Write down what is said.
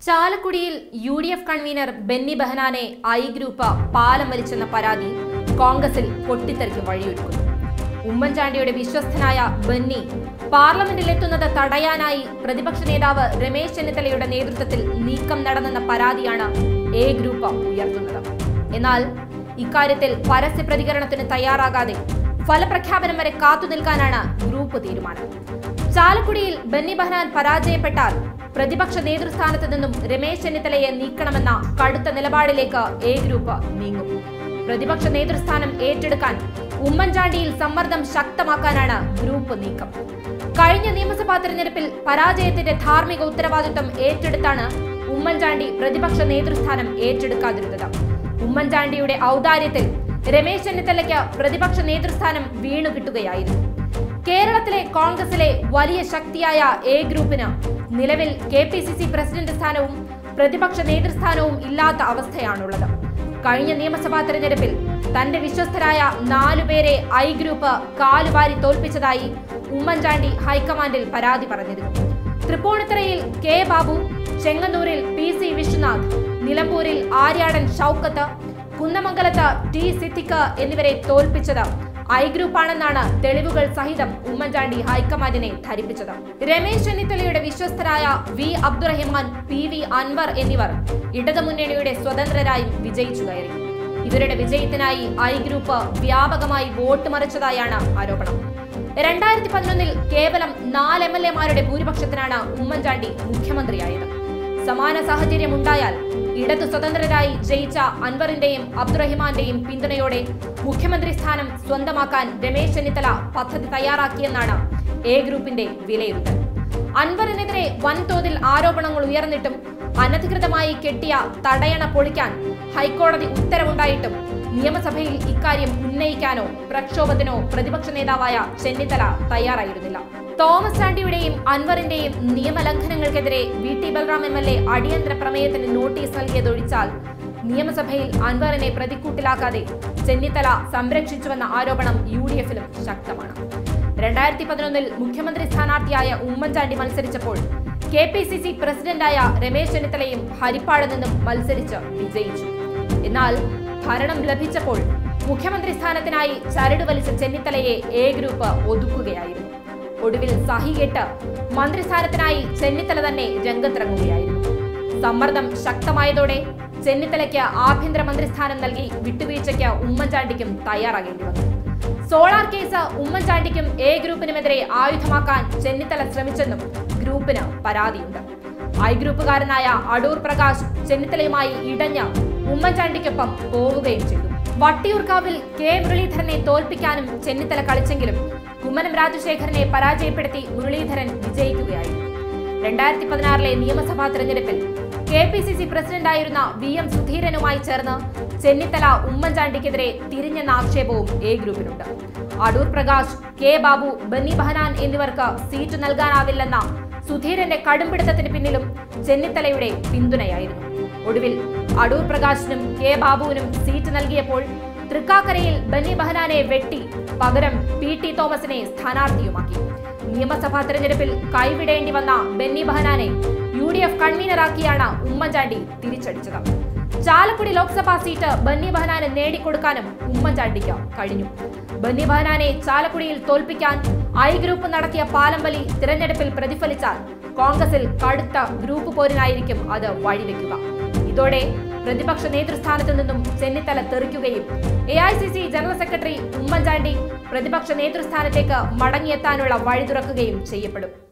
ചാലക്കുടിയിൽ U D F convener Benny ബെഹനാനെ I group പാലം വലിച്ചെന്ന പരാതി കോൺഗ്രസിൽ പൊട്ടിത്തെറിക്ക് വഴിയൊരുക്കുന്നു ഉമ്മൻചാണ്ടിയുടെ വിശ്വസ്തനായ ബെന്നി പാർലമെന്റിലെത്തുന്നത് തടയാനായി പ്രതിപക്ഷ നേതാവ് രമേശ് ചെന്നിത്തലയുടെ നേതൃത്വത്തിൽ നീക്കം നടന്നെന്ന പരാതിയാണ് എ ഗ്രൂപ്പ് ഉയർത്തുന്നത് എന്നാൽ ഇക്കാര്യത്തിൽ പരസ്യ പ്രതികരണത്തിന് തയ്യാറാകാതെ ഫലപ്രഖ്യാപനം വരെ കാത്തുനിൽക്കാനാണ് ഗ്രൂപ്പ് തീരുമാനം ചാലക്കുടിയിൽ ബെന്നി ബെഹനാൻ പരാജയപ്പെട്ടാൽ പ്രതിപക്ഷ നേതൃസ്ഥാനത്ത് നിന്നും രമേശ് ചെന്നിത്തലയെ നീക്കണമെന്ന കടുത്ത നിലപാടിലേക്ക് എ ഗ്രൂപ്പ് നീങ്ങും പ്രതിപക്ഷ നേതൃസ്ഥാനം ഏറ്റെടുക്കാൻ ഉമ്മൻചാണ്ടിയിൽ സമ്മർദ്ദം ശക്തമാക്കാനാണ് ഗ്രൂപ്പ് നീക്കം കഴിഞ്ഞ നിയമസഭാ തെരഞ്ഞെടുപ്പിൽ പരാജയത്തിന്റെ ധാർമ്മിക ഉത്തരവാദിത്വം ഏറ്റെടുത്താണ് ഉമ്മൻചാണ്ടി പ്രതിപക്ഷ നേതൃസ്ഥാനം ഏറ്റെടുക്കാതിരുന്നത് ഉമ്മൻചാണ്ടിയുടെ ഔദാര്യത്തിൽ രമേശ് ചെന്നിത്തലയ്ക്ക് പ്രതിപക്ഷ നേതൃസ്ഥാനം വീണു കിട്ടുകയായിരുന്നു കേരളത്തിലെ കോൺഗ്രസിലെ വലിയ ശക്തിയായ എ ഗ്രൂപ്പിന് നിലവിൽ K P C C president സ്ഥാനവും പ്രതിപക്ഷ നേതൃസ്ഥാനവും ഇല്ലാത്ത അവസ്ഥയാണുള്ളത് കഴിഞ്ഞ നിയമസഭാ തെരഞ്ഞെടുപ്പിൽ തന്റെ വിശ്വസ്തരായ നാലുപേരെ ഐ ഗ്രൂപ്പ് കാലുവാരി തോൽപ്പിച്ചതായി ഉമ്മൻചാണ്ടി ഹൈക്കമാൻഡിൽ പരാതി പറഞ്ഞിരുന്നു തൃപ്പൂണിത്തുറയിൽ കെ ബാബു ചെങ്ങന്നൂരിൽ പി സി വിശ്വനാഥ് നിലമ്പൂരിൽ ആര്യാടൻ ഷൗക്കത്ത് കുന്നമംഗലത്ത് ടി സിദ്ദിഖ് എന്നിവരെ തോൽപ്പിച്ചത് ഐ ഗ്രൂപ്പാണെന്നാണ് തെളിവുകൾ സഹിതം ഉമ്മൻചാണ്ടി ഹൈക്കമാൻഡിനെ ധരിപ്പിച്ചത് രമേശ് ചെന്നിത്തലയുടെ വിശ്വസ്തരായ V Abdurahiman P V Anvar എന്നിവർ ഇടതുമുന്നണിയുടെ സ്വതന്ത്രരായും വിജയിച്ചു കയറി ഇവരുടെ വിജയത്തിനായി ഐ ഗ്രൂപ്പ് വ്യാപകമായി വോട്ട് മറിച്ചതായാണ് ആരോപണം രണ്ടായിരത്തി പതിനൊന്നിൽ കേവലം നാല് എം എൽ എമാരുടെ ഭൂരിപക്ഷത്തിനാണ് ഉമ്മൻചാണ്ടി മുഖ്യമന്ത്രിയായത് സമാന സാഹചര്യം ഉണ്ടായാൽ ഇടതു സ്വതന്ത്രരായി ജയിച്ച അൻവറിന്റെയും അബ്ദുറഹിമാന്റെയും പിന്തുണയോടെ മുഖ്യമന്ത്രി സ്ഥാനം സ്വന്തമാക്കാൻ രമേശ് ചെന്നിത്തല പദ്ധതി തയ്യാറാക്കിയെന്നാണ് എ ഗ്രൂപ്പിന്റെ വിലയിരുത്തൽ അൻവറിനെതിരെ വൻതോതിൽ ആരോപണങ്ങൾ ഉയർന്നിട്ടും അനധികൃതമായി കെട്ടിയ തടയണ പൊളിക്കാൻ ഹൈക്കോടതി ഉത്തരവുണ്ടായിട്ടും നിയമസഭയിൽ ഇക്കാര്യം ഉന്നയിക്കാനോ പ്രക്ഷോഭത്തിനോ പ്രതിപക്ഷ നേതാവായ ചെന്നിത്തല തയ്യാറായിരുന്നില്ല തോമസ് ചാണ്ടിയുടെയും അൻവറിന്റെയും നിയമലംഘനങ്ങൾക്കെതിരെ V T Balram M L A അടിയന്തര പ്രമേയത്തിന് നോട്ടീസ് നൽകിയതൊഴിച്ചാൽ നിയമസഭയിൽ അൻവറിനെ പ്രതിക്കൂട്ടിലാക്കാതെ ചെന്നിത്തല സംരക്ഷിച്ചുവെന്ന ആരോപണം യു ഡി എഫിലും ശക്തമാണ് രണ്ടായിരത്തി പതിനൊന്നിൽ മുഖ്യമന്ത്രി സ്ഥാനാർത്ഥിയായ ഉമ്മൻചാണ്ടി മത്സരിച്ചപ്പോൾ കെ പി സി സി പ്രസിഡന്റായ രമേശ് ചെന്നിത്തലയും ഹരിപ്പാട് നിന്നും മത്സരിച്ച് വിജയിച്ചു എന്നാൽ ഭരണം ലഭിച്ചപ്പോൾ മുഖ്യമന്ത്രി സ്ഥാനത്തിനായി ചരട് വലിച്ച ചെന്നിത്തലയെ എ ഗ്രൂപ്പ് ഒതുക്കുകയായിരുന്നു ഒടുവിൽ സഹികെട്ട് മന്ത്രിസ്ഥാനത്തിനായി ചെന്നിത്തല തന്നെ രംഗത്തിറങ്ങുകയായിരുന്നു സമ്മർദ്ദം ശക്തമായതോടെ ചെന്നിത്തലയ്ക്ക് ആഭ്യന്തര മന്ത്രിസ്ഥാനം നൽകി വിട്ടുവീഴ്ചയ്ക്ക് ഉമ്മൻചാണ്ടിക്കും തയ്യാറാകേണ്ടി വന്നു സോളാർ കേസ് ഉമ്മൻചാണ്ടിക്കും എ ഗ്രൂപ്പിനുമെതിരെ ആയുധമാക്കാൻ ചെന്നിത്തല ശ്രമിച്ചെന്നും ഗ്രൂപ്പിന് പരാതിയുണ്ട് ഐ ഗ്രൂപ്പുകാരനായ അടൂർ പ്രകാശ് ചെന്നിത്തലയുമായി ഇടഞ്ഞ് ഉമ്മൻചാണ്ടിക്കൊപ്പം പോവുകയും ചെയ്തു വട്ടിയൂർക്കാവിൽ കെ മുരളീധരനെ തോൽപ്പിക്കാനും ചെന്നിത്തല കളിച്ചെങ്കിലും കുമ്മനം രാജശേഖരനെ പരാജയപ്പെടുത്തി മുരളീധരൻ വിജയിക്കുകയായിരുന്നു രണ്ടായിരത്തി പതിനാറിലെ നിയമസഭാ തെരഞ്ഞെടുപ്പിൽ കെ പി സി സി പ്രസിഡന്റായിരുന്ന വി എം സുധീരനുമായി ചേർന്ന് ചെന്നിത്തല ഉമ്മൻചാണ്ടിക്കെതിരെ തിരിഞ്ഞെന്ന ആക്ഷേപവും എ ഗ്രൂപ്പിനുണ്ട് അടൂർ പ്രകാശ് കെ ബാബു ബെന്നി ബഹനാൻ എന്നിവർക്ക് സീറ്റ് നൽകാനാവില്ലെന്ന സുധീരന്റെ കടുംപിടുത്തത്തിന് പിന്നിലും ചെന്നിത്തലയുടെ പിന്തുണയായിരുന്നു ഒടുവിൽ അടൂർ പ്രകാശിനും കെ ബാബുവിനും സീറ്റ് നൽകിയപ്പോൾ തൃക്കാക്കരയിൽ ബെന്നി ബഹനാനെ വെട്ടി പകരം പി ടി തോമസിനെ സ്ഥാനാർത്ഥിയുമാക്കി നിയമസഭാ തെരഞ്ഞെടുപ്പിൽ കൈവിടേണ്ടി വന്ന ബെന്നി ബഹനാനെ യു ഡി എഫ് കൺവീനറാക്കിയാണ് ഉമ്മൻചാണ്ടി തിരിച്ചടിച്ചത് ചാലക്കുടി ലോക്സഭാ സീറ്റ് ബന്നി ബഹനാന് നേടിക്കൊടുക്കാനും ഉമ്മൻചാണ്ടിക്ക് കഴിഞ്ഞു ബന്നി ബഹനാനെ ചാലക്കുടിയിൽ തോൽപ്പിക്കാൻ ഐ ഗ്രൂപ്പ് നടത്തിയ പാലംവലി തിരഞ്ഞെടുപ്പിൽ പ്രതിഫലിച്ചാൽ കോൺഗ്രസിൽ കടുത്ത ഗ്രൂപ്പ് പോരിനായിരിക്കും അത് വഴിവെക്കുക ഇതോടെ പ്രതിപക്ഷ നേതൃസ്ഥാനത്തു നിന്നും ചെന്നിത്തല തെറിക്കുകയും A I C C general secretary Oommen Chandy പ്രതിപക്ഷ നേതൃസ്ഥാനത്തേക്ക് മടങ്ങിയെത്താനുള്ള വഴി തുറക്കുകയും ചെയ്യപ്പെടും